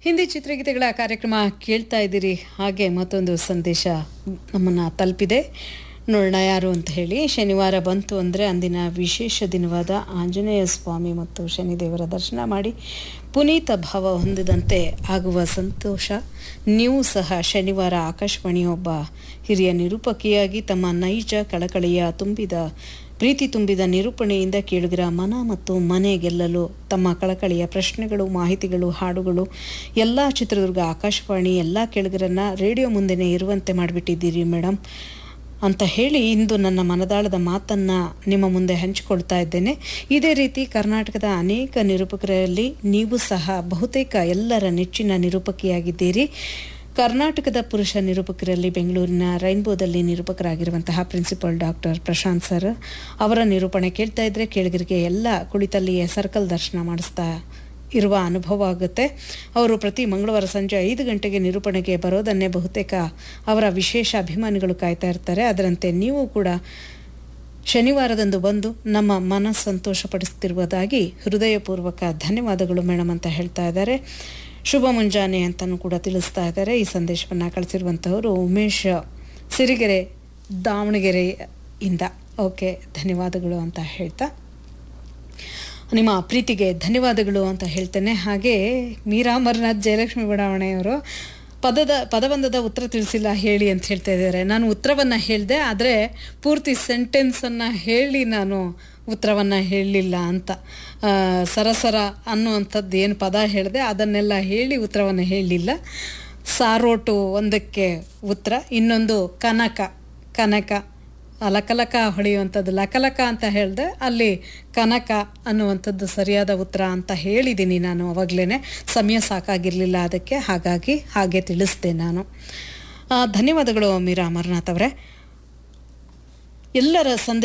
ಹಿಂದಿ ಚಿತ್ರಗೀತೆಗಳ ಕಾರ್ಯಕ್ರಮ ಕೇಳ್ತಾ ಇದ್ದೀರಿ ಹಾಗೆ ಮತ್ತೊಂದು ಸಂದೇಶ ನಮ್ಮನ್ನು ತಲುಪಿದೆ ನೋಡೋಣ ಯಾರು ಅಂತ ಹೇಳಿ ಶನಿವಾರ ಬಂತು ಅಂದರೆ ಅಂದಿನ ವಿಶೇಷ ದಿನವಾದ ಆಂಜನೇಯ ಸ್ವಾಮಿ ಮತ್ತು ಶನಿದೇವರ ದರ್ಶನ ಮಾಡಿ ಪುನೀತ ಭಾವ ಹೊಂದಿದಂತೆ ಆಗುವ ಸಂತೋಷ ನೀವು ಸಹ ಶನಿವಾರ ಆಕಾಶವಾಣಿಯ ಒಬ್ಬ ಹಿರಿಯ ನಿರೂಪಕಿಯಾಗಿ ತಮ್ಮ ನೈಜ ಕಳಕಳಿಯ ತುಂಬಿದ ಪ್ರೀತಿ ತುಂಬಿದ ನಿರೂಪಣೆಯಿಂದ ಕೇಳುಗರ ಮನ ಮತ್ತು ಮನೆ ಗೆಲ್ಲಲು ತಮ್ಮ ಕಳಕಳಿಯ ಪ್ರಶ್ನೆಗಳು ಮಾಹಿತಿಗಳು ಹಾಡುಗಳು ಎಲ್ಲ ಚಿತ್ರದುರ್ಗ ಆಕಾಶವಾಣಿ ಎಲ್ಲ ಕೇಳುಗರನ್ನ ರೇಡಿಯೋ ಮುಂದೆನೇ ಇರುವಂತೆ ಮಾಡಿಬಿಟ್ಟಿದ್ದೀರಿ ಮೇಡಮ್ ಅಂತ ಹೇಳಿ ಇಂದು ನನ್ನ ಮನದಾಳದ ಮಾತನ್ನು ನಿಮ್ಮ ಮುಂದೆ ಹಂಚಿಕೊಳ್ತಾ ಇದ್ದೇನೆ ಇದೇ ರೀತಿ ಕರ್ನಾಟಕದ ಅನೇಕ ನಿರೂಪಕರಲ್ಲಿ ನೀವು ಸಹ ಬಹುತೇಕ ಎಲ್ಲರ ನೆಚ್ಚಿನ ನಿರೂಪಕಿಯಾಗಿದ್ದೀರಿ ಕರ್ನಾಟಕದ ಪುರುಷ ನಿರೂಪಕರಲ್ಲಿ ಬೆಂಗಳೂರಿನ ರೈನ್ಬೋದಲ್ಲಿ ನಿರೂಪಕರಾಗಿರುವಂತಹ ಪ್ರಿನ್ಸಿಪಲ್ ಡಾಕ್ಟರ್ ಪ್ರಶಾಂತ್ ಸರ್ ಅವರ ನಿರೂಪಣೆ ಕೇಳ್ತಾ ಇದ್ರೆ ಕೇಳಿಗರಿಗೆ ಎಲ್ಲ ಕುಳಿತಲ್ಲಿಯೇ ಸರ್ಕಲ್ ದರ್ಶನ ಮಾಡಿಸ್ತಾ ಇರುವ ಅನುಭವ ಆಗುತ್ತೆ ಅವರು ಪ್ರತಿ ಮಂಗಳವಾರ ಸಂಜೆ ಐದು ಗಂಟೆಗೆ ನಿರೂಪಣೆಗೆ ಬರೋದನ್ನೇ ಬಹುತೇಕ ಅವರ ವಿಶೇಷ ಅಭಿಮಾನಿಗಳು ಕಾಯ್ತಾ ಇರ್ತಾರೆ ಅದರಂತೆ ನೀವು ಕೂಡ ಶನಿವಾರದಂದು ಬಂದು ನಮ್ಮ ಮನ ಸಂತೋಷಪಡಿಸ್ತಿರುವುದಾಗಿ ಹೃದಯಪೂರ್ವಕ ಧನ್ಯವಾದಗಳು ಮೇಡಮ್ ಅಂತ ಹೇಳ್ತಾ ಇದ್ದಾರೆ ಶುಭ ಮುಂಜಾನೆ ಅಂತಲೂ ಕೂಡ ತಿಳಿಸ್ತಾ ಇದ್ದಾರೆ ಈ ಸಂದೇಶವನ್ನು ಕಳಿಸಿರುವಂಥವರು ಉಮೇಶ್ ಸಿರಿಗೆರೆ ದಾವಣಗೆರೆಯಿಂದ ಓಕೆ ಧನ್ಯವಾದಗಳು ಅಂತ ಹೇಳ್ತಾ ನಿಮ್ಮ ಪ್ರೀತಿಗೆ ಧನ್ಯವಾದಗಳು ಅಂತ ಹೇಳ್ತೇನೆ ಹಾಗೆ ಮೀರಾ ಅಮರ್ನಾಥ್ ಜಯಲಕ್ಷ್ಮಿ ಬಡಾವಣೆಯವರು ಪದದ ಪದಬಂಧದ ಉತ್ತರ ತಿಳಿಸಿಲ್ಲ ಹೇಳಿ ಅಂತ ಹೇಳ್ತಾ ಇದ್ದಾರೆ ನಾನು ಉತ್ತರವನ್ನು ಹೇಳಿದೆ ಆದರೆ ಪೂರ್ತಿ ಸೆಂಟೆನ್ಸನ್ನು ಹೇಳಿ ನಾನು ಉತ್ತರವನ್ನು ಹೇಳಲಿಲ್ಲ ಅಂತ ಆ, ಸರಸರ ಅನ್ನುವಂಥದ್ದು ಏನು ಪದ ಹೇಳಿದೆ ಅದನ್ನೆಲ್ಲ ಹೇಳಿ ಉತ್ತರವನ್ನು ಹೇಳಲಿಲ್ಲ ಸಾರೋಟು ಒಂದಕ್ಕೆ ಉತ್ತರ ಇನ್ನೊಂದು ಕನಕ ಕನಕ ಲಕಲಕ ಹೊಳೆಯುವಂಥದ್ದು ಲಕಲಕ ಅಂತ ಹೇಳಿದೆ ಅಲ್ಲಿ ಕನಕ ಅನ್ನುವಂಥದ್ದು ಸರಿಯಾದ ಉತ್ತರ ಅಂತ ಹೇಳಿದ್ದೀನಿ ನಾನು ಅವಾಗಲೇ ಸಮಯ ಸಾಕಾಗಿರಲಿಲ್ಲ ಅದಕ್ಕೆ ಹಾಗಾಗಿ ಹಾಗೆ ತಿಳಿಸ್ದೆ ನಾನು ಆ, ಧನ್ಯವಾದಗಳು ಮೀರಾ ಅಮರ್ನಾಥ್ ಅವರೇ ಎಲ್ಲರ ಸಂದೇಶ